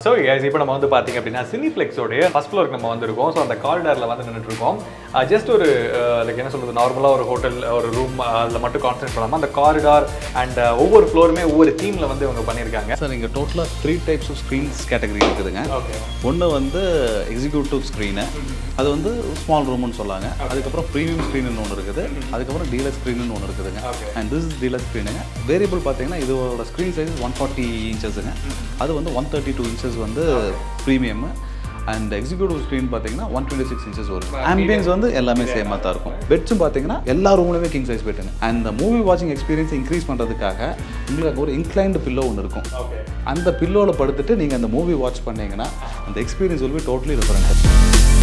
So guys இப்போ நம்ம வந்து பார்த்தீங்க அப்படின்னா சினிஃப்ளெக்ஸோடைய ஃபர்ஸ்ட் ஃப்ளோருக்கு நம்ம வந்திருக்கோம் ஸோ அந்த காரிடாரில் வந்து நின்றுட்டு இருக்கோம் ஜஸ்ட் ஒரு லைக் என்ன சொல்றது நார்மலாக ஒரு ஹோட்டல் ஒரு ரூம் அதில் மட்டும் கான்சென்ட் பண்ணாமல் அந்த காரிடார் அண்ட் ஒவ்வொரு ஃப்ளோருமே ஒவ்வொரு தீமில் வந்து இவங்க பண்ணியிருக்காங்க சார் இங்கே டோட்டலாக three types of screens category இருக்குதுங்க ஓகே ஒன்று வந்து எக்ஸிக்யூட்டிவ் ஸ்க்ரீனு அது வந்து ஸ்மால் ரூம்னு சொல்லாங்க அதுக்கப்புறம் ப்ரீமியம் ஸ்க்ரீன் ஒன்று இருக்குது அதுக்கப்புறம் டீலர் ஸ்க்ரீன் ஒன்று இருக்குதுங்க Okay. And this is dealer ஸ்க்ரீனுங்க வேரியபிள் பார்த்தீங்கன்னா இதோட ஸ்க்ரீன் சைஸ் ஒன் ஃபார்ட்டி இன்ச்சஸுங்க அது வந்து ஒன் தேர்ட்டி டூ இன்ச்சஸ் வந்து ப்ரீமியம் அண்ட் எக்ஸிக்யூட்டிவ் ஸ்க்ரீன் பார்த்தீங்கன்னா ஒன் டுவெண்ட்டி சிக்ஸ் இன்ச்சஸ் வரும் ஆம்பியன்ஸ் வந்து எல்லாமே சேமாக தான் இருக்கும் பெட்ஸும் பார்த்தீங்கன்னா எல்லா ரூம்லையுமே கிங் சைஸ் பெட்டுங்க அண்ட் இந்த மூவி வாட்சிங் எக்ஸ்பீரியன்ஸ் இன்க்ரீஸ் பண்ணுறதுக்காக உங்களுக்கு அங்கே ஒரு இன்க்ளைன்டு பில்லோ ஒன்று இருக்கும் ஓகே அந்த பில்லோவில் படுத்துட்டு நீங்கள் அந்த மூவி வாட்ச் பண்ணீங்கன்னா அந்த experience will be totally different